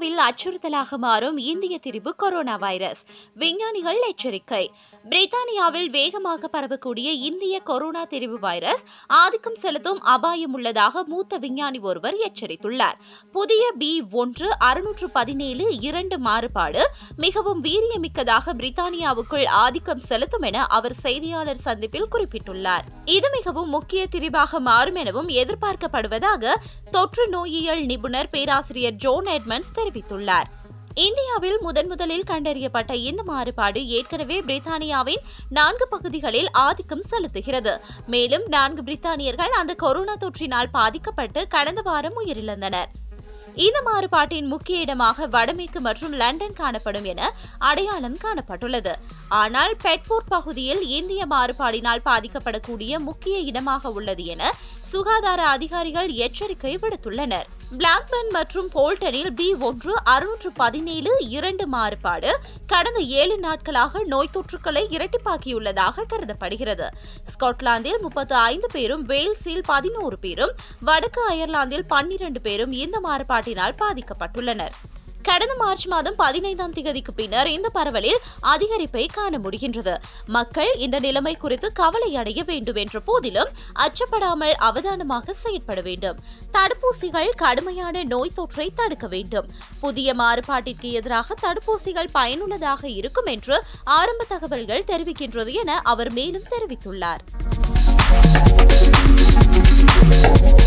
இந்தியாவில் அச்சுறுத்தலாக மாறும் இந்திய திரிபு கொரோனா வைரஸ் விஞ்ஞானிகள் எச்சரிக்கை பிரித்தானியாவில் வேகமாக பரவக்கூடிய இந்திய கொரோனா திரிபு வைரஸ் ஆதிக்கம் செலுத்தும் அபாயம் உள்ளதாக மூத்த விஞ்ஞானி ஒருவர் எச்சரித்துள்ளார் புதிய பி ஒன்று அறுநூற்று பதினேழு இரண்டு மாறுபாடு மிகவும் வீரியமிக்கதாக பிரித்தானியாவுக்குள் ஆதிக்கம் செலுத்தும் என அவர் செய்தியாளர் சந்திப்பில் குறிப்பிட்டுள்ளார் இது மிகவும் முக்கிய திரிபாக மாறும் எனவும் எதிர்பார்க்கப்படுவதாக தொற்று நோயியல் நிபுணர் பேராசிரியர் ஜோன் எட்மண்ட்ஸ் தெரிவித்துள்ளார் இந்தியாவில் முதன் முதலில் கண்டறியப்பட்ட இந்த மாறுபாடு ஏற்கனவே பிரித்தானியாவின் நான்கு பகுதிகளில் ஆதிக்கம் செலுத்துகிறது மேலும் நான்கு பிரித்தானியர்கள் அந்த கொரோனா தொற்றினால் பாதிக்கப்பட்டு கடந்த வாரம் உயிரிழந்தனர் இந்த மாறுபாட்டின் முக்கிய இடமாக வடமேற்கு மற்றும் லண்டன் காணப்படும் என அடையாளம் காணப்பட்டுள்ளது ஆனால் பெட்போர்ட் பகுதியில் இந்திய மாறுபாடினால் பாதிக்கப்படக்கூடிய முக்கிய இடமாக உள்ளது என சுகாதார அதிகாரிகள் எச்சரிக்கை விடுத்துள்ளனர் பிளாக்பர்ன் மற்றும் போல்டனில் பி ஒன்று அறுநூற்று பதினேழு இரண்டு மாறுபாடு கடந்த ஏழு நாட்களாக நோய் தொற்றுக்களை இரட்டிப்பாக்கியுள்ளதாக கருதப்படுகிறது ஸ்காட்லாந்தில் முப்பத்து ஐந்து பேரும் வேல்ஸில் பதினோரு பேரும் வடக்கு அயர்லாந்தில் பன்னிரண்டு பேரும் இந்த மாறுபாட்டினால் பாதிக்கப்பட்டுள்ளனர் கடந்த மார்ச் மாதம் பதினைந்தாம் திகதிக்கு பின்னர் இந்த பரவலில் அதிகரிப்பை காண முடிகின்றது மக்கள் இந்த நிலைமை குறித்து கவலை அடைய வேண்டும் என்ற போதிலும் அச்சப்படாமல் அவதானமாக செயற்பட வேண்டும் தடுப்பூசிகள் கடுமையான நோய் தொற்றை தடுக்க வேண்டும் புதிய மாறுபாட்டிற்கு எதிராக தடுப்பூசிகள் பயனுள்ளதாக இருக்கும் என்று ஆரம்ப தகவல்கள் தெரிவிக்கின்றது என அவர் மேலும் தெரிவித்துள்ளார்